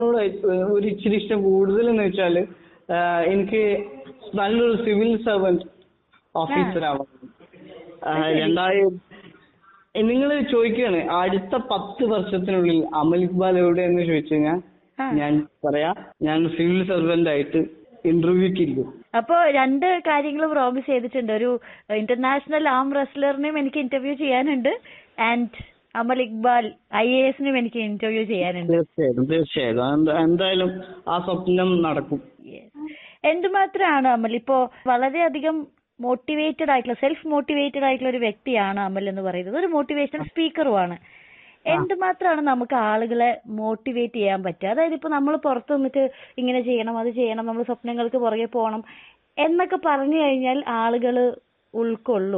ഒരു ഇച്ചിരി ഇഷ്ടം കൂടുതൽ എന്ന് വെച്ചാല് ആഹ് എനിക്ക് നല്ലൊരു സിവിൽ സർവന്റ് ഓഫീസർ ആവണം രണ്ടായിരം നിങ്ങൾ ചോദിക്കുകയാണ് അടുത്ത പത്ത് വർഷത്തിനുള്ളിൽ അമൽ ഇക്ബാൽ എവിടെയെന്ന് ചോദിച്ചു കഴിഞ്ഞാൽ ആ. ഞാൻ പറയാ ഞാൻ സിവിൽ സർവന്റ് ആയിട്ട് ഇന്റർവ്യൂക്ക് ഇരിക്കും അപ്പോ രണ്ട് കാര്യങ്ങൾ പ്രോമിസ് ചെയ്തിട്ടുണ്ട് ഒരു ഇന്റർനാഷണൽ ആം റെസ്ലറിനെയും എനിക്ക് ഇന്റർവ്യൂ ചെയ്യാനുണ്ട് and Amal Iqbal I A എസിനും എനിക്ക് ഇന്റർവ്യൂ ചെയ്യാനുണ്ട് തീർച്ചയായിട്ടും തീർച്ചയായിട്ടും എന്താ- എന്തായാലും ആ സ്വപ്നം നടക്കും Yes. എന്തുമാത്രമാണ് അമൽ ഇപ്പോ വളരെയധികം മോട്ടിവേറ്റഡ് ആയിട്ടുള്ള സെൽഫ് മോട്ടിവേറ്റഡ് ആയിട്ടുള്ള ഒരു വ്യക്തിയാണ് അമൽ എന്ന് പറയുന്നത് ഒരു മോട്ടിവേഷണൽ സ്പീക്കറുമാണ് എന്തുമാത്രമാണ് നമുക്ക് ആളുകളെ മോട്ടിവേറ്റ് ചെയ്യാൻ പറ്റുക അതായത് ഇപ്പൊ നമ്മൾ പുറത്ത് നിന്നിട്ട് ഇങ്ങനെ ചെയ്യണം അത് ചെയ്യണം നമ്മൾ സ്വപ്നങ്ങൾക്ക് പുറകെ പോകണം എന്നൊക്കെ പറഞ്ഞു കഴിഞ്ഞാൽ ആളുകൾ ഉൾക്കൊള്ളും